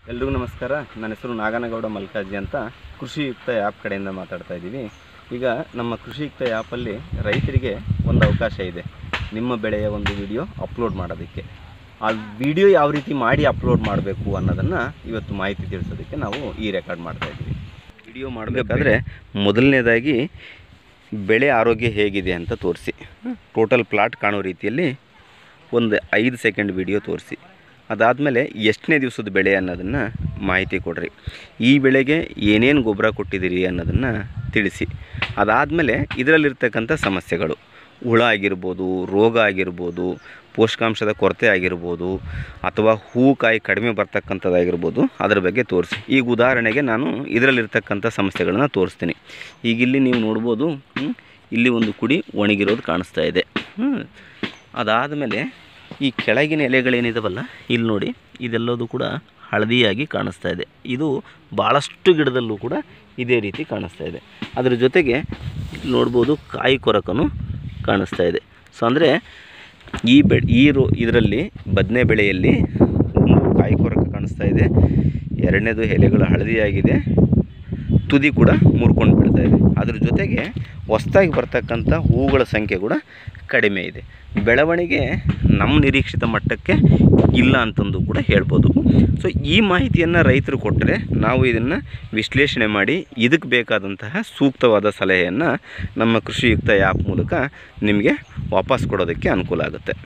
ಎಲ್ರಿಗೂ ನಮಸ್ಕಾರ ನನ್ನ ಹೆಸರು ನಾಗನಗೌಡ ಮಲ್ಕಾಜಿ ಅಂತ ಕೃಷಿಯುಕ್ತ ಆ್ಯಪ್ ಕಡೆಯಿಂದ ಮಾತಾಡ್ತಾ ಇದ್ದೀವಿ ಈಗ ನಮ್ಮ ಕೃಷಿಯುಕ್ತ ಆ್ಯಪಲ್ಲಿ ರೈತರಿಗೆ ಒಂದು ಅವಕಾಶ ಇದೆ ನಿಮ್ಮ ಬೆಳೆಯ ಒಂದು ವಿಡಿಯೋ ಅಪ್ಲೋಡ್ ಮಾಡೋದಕ್ಕೆ ಆ ವಿಡಿಯೋ ಯಾವ ರೀತಿ ಮಾಡಿ ಅಪ್ಲೋಡ್ ಮಾಡಬೇಕು ಅನ್ನೋದನ್ನು ಇವತ್ತು ಮಾಹಿತಿ ತಿಳಿಸೋದಕ್ಕೆ ನಾವು ಈ ರೆಕಾರ್ಡ್ ಮಾಡ್ತಾ ಇದ್ದೀವಿ ವಿಡಿಯೋ ಮಾಡಬೇಕಾದ್ರೆ ಮೊದಲನೇದಾಗಿ ಬೆಳೆ ಆರೋಗ್ಯ ಹೇಗಿದೆ ಅಂತ ತೋರಿಸಿ ಟೋಟಲ್ ಪ್ಲಾಟ್ ಕಾಣೋ ರೀತಿಯಲ್ಲಿ ಒಂದು ಐದು ಸೆಕೆಂಡ್ ವಿಡಿಯೋ ತೋರಿಸಿ ಅದಾದಮೇಲೆ ಎಷ್ಟನೇ ದಿವಸದ ಬೆಳೆ ಅನ್ನೋದನ್ನು ಮಾಹಿತಿ ಕೊಡ್ರಿ ಈ ಬೆಳೆಗೆ ಏನೇನು ಗೊಬ್ಬರ ಕೊಟ್ಟಿದ್ದೀರಿ ಅನ್ನೋದನ್ನು ತಿಳಿಸಿ ಅದಾದಮೇಲೆ ಇದರಲ್ಲಿರ್ತಕ್ಕಂಥ ಸಮಸ್ಯೆಗಳು ಹುಳ ಆಗಿರ್ಬೋದು ರೋಗ ಆಗಿರ್ಬೋದು ಪೋಷಕಾಂಶದ ಕೊರತೆ ಆಗಿರ್ಬೋದು ಅಥವಾ ಹೂವು ಕಾಯಿ ಕಡಿಮೆ ಬರ್ತಕ್ಕಂಥದ್ದಾಗಿರ್ಬೋದು ಅದರ ಬಗ್ಗೆ ತೋರಿಸಿ ಈಗ ಉದಾಹರಣೆಗೆ ನಾನು ಇದರಲ್ಲಿರ್ತಕ್ಕಂಥ ಸಮಸ್ಯೆಗಳನ್ನು ತೋರಿಸ್ತೀನಿ ಈಗ ಇಲ್ಲಿ ನೀವು ನೋಡ್ಬೋದು ಹ್ಮ್, ಇಲ್ಲಿ ಒಂದು ಕುಡಿ ಒಣಗಿರೋದು ಕಾಣಿಸ್ತಾ ಇದೆ ಹ್ಮ್. ಅದಾದಮೇಲೆ ಈ ಕೆಳಗಿನ ಎಲೆಗಳೇನಿದಾವಲ್ಲ ಇಲ್ಲಿ ನೋಡಿ ಇದೆಲ್ಲದೂ ಕೂಡ ಹಳದಿಯಾಗಿ ಕಾಣಿಸ್ತಾ ಇದೆ ಇದು ಭಾಳಷ್ಟು ಗಿಡದಲ್ಲೂ ಕೂಡ ಇದೇ ರೀತಿ ಕಾಣಿಸ್ತಾ ಇದೆ ಅದರ ಜೊತೆಗೆ ಇಲ್ಲಿ ನೋಡ್ಬೋದು ಕಾಯಿ ಕೊರಕನು ಕಾಣಿಸ್ತಾ ಇದೆ ಸೊ ಅಂದರೆ ಈ ಬೆ ಈ ರೋ ಇದರಲ್ಲಿ ಬದನೆ ಬೆಳೆಯಲ್ಲಿ ಒಂದು ಕಾಯಿ ಕೊರಕ ಕಾಣಿಸ್ತಾ ಇದೆ ಎರಡನೇದು ಎಲೆಗಳು ಹಳದಿಯಾಗಿದೆ ತುದಿ ಕೂಡ ಮುರ್ಕೊಂಡು ಬೀಳ್ತಾ ಇದೆ ಅದ್ರ ಜೊತೆಗೆ ಹೊಸ್ದಾಗಿ ಬರ್ತಕ್ಕಂಥ ಹೂಗಳ ಸಂಖ್ಯೆ ಕೂಡ ಕಡಿಮೆ ಇದೆ ಬೆಳವಣಿಗೆ ನಮ್ಮ ನಿರೀಕ್ಷಿತ ಮಟ್ಟಕ್ಕೆ ಇಲ್ಲ ಅಂತಂದು ಕೂಡ ಹೇಳ್ಬೋದು ಸೊ ಈ ಮಾಹಿತಿಯನ್ನು ರೈತರು ಕೊಟ್ಟರೆ ನಾವು ಇದನ್ನು ವಿಶ್ಲೇಷಣೆ ಮಾಡಿ ಇದಕ್ಕೆ ಬೇಕಾದಂತಹ ಸೂಕ್ತವಾದ ಸಲಹೆಯನ್ನು ನಮ್ಮ ಕೃಷಿಯುಕ್ತ ಆ್ಯಪ್ ಮೂಲಕ ನಿಮಗೆ ವಾಪಸ್ ಕೊಡೋದಕ್ಕೆ ಅನುಕೂಲ ಆಗುತ್ತೆ